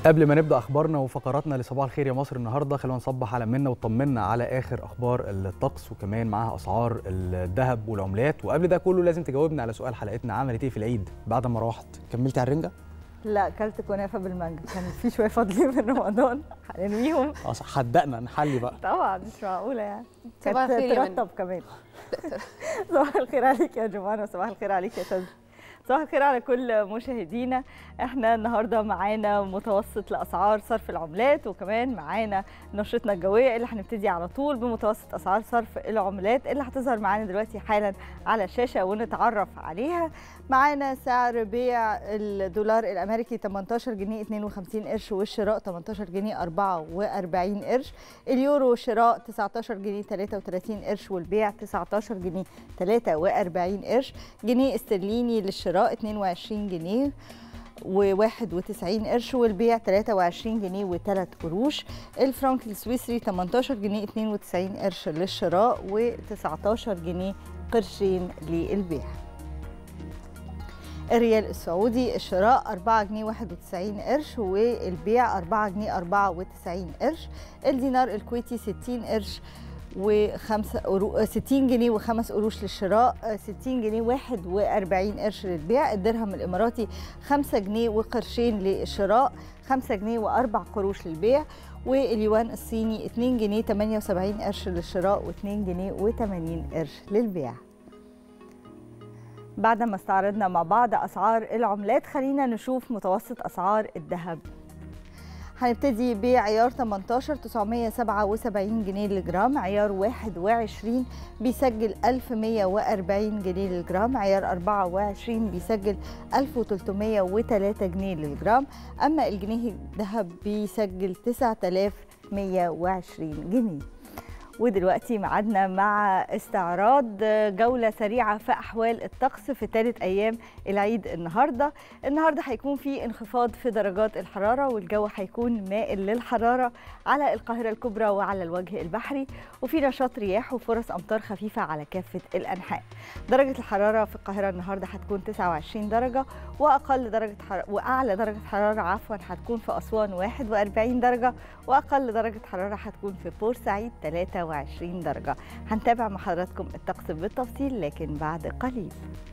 قبل ما نبدا اخبارنا وفقراتنا لصباح الخير يا مصر النهارده خلونا نصبح على منا وطمنا على اخر اخبار الطقس وكمان معاها اسعار الذهب والعملات وقبل ده كله لازم تجاوبنا على سؤال حلقتنا عملت ايه في العيد بعد ما روحت كملتي على الرنجه لا اكلت كنافه بالمانجا كان في شويه فاضلين من رمضان هنرميهم اه صح حدقنا نحلي بقى طبعا مش معقوله يعني صباح كانت الخير يا منى. ترطب كمان صباح الخير عليك يا جمانة وصباح الخير عليك يا تز صباح الخير على كل مشاهدينا احنا النهارده معانا متوسط لاسعار صرف العملات وكمان معانا نشرتنا الجويه اللي هنبتدي على طول بمتوسط اسعار صرف العملات اللي هتظهر معانا دلوقتي حالا على الشاشه ونتعرف عليها معانا سعر بيع الدولار الامريكي 18 جنيه 52 قرش والشراء 18 جنيه 44 قرش اليورو شراء 19 جنيه 33 قرش والبيع 19 جنيه 43 قرش جنيه استرليني للشراء 22 جنيه و91 قرش والبيع 23 جنيه و3 قروش الفرنك السويسري 18 جنيه 92 قرش للشراء و19 جنيه قرشين للبيع الريال السعودي الشراء 4 جنيه 91 قرش والبيع 4 جنيه 94 قرش الدينار الكويتي 60 قرش وخمسة قرو... 60 جنيه وخمس قروش للشراء 60 جنيه 41 قرش للبيع الدرهم الإماراتي 5 جنيه وقرشين للشراء 5 جنيه وأربع قروش للبيع واليوان الصيني 2 جنيه 78 قرش للشراء و2 جنيه و80 قرش للبيع بعد ما استعرضنا مع بعض أسعار العملات خلينا نشوف متوسط أسعار الذهب هنبتدي بعيار 18 977 جنيه للجرام عيار 21 بيسجل 1140 جنيه للجرام عيار 24 بيسجل 1303 جنيه للجرام أما الجنيه الذهب بيسجل 9120 جنيه ودلوقتي معادنا مع استعراض جولة سريعة في أحوال الطقس في ثالث أيام العيد النهاردة النهاردة هيكون في انخفاض في درجات الحرارة والجو هيكون مائل للحرارة على القاهرة الكبرى وعلى الوجه البحري وفي نشاط رياح وفرص أمطار خفيفة على كافة الأنحاء درجة الحرارة في القاهرة النهاردة هتكون 29 درجة وأقل درجة حرارة وأعلى درجة حرارة عفوا هتكون في أسوان 41 درجة وأقل درجة حرارة هتكون في بورسعيد 23 درجة هنتابع مع حضراتكم الطقس بالتفصيل لكن بعد قليل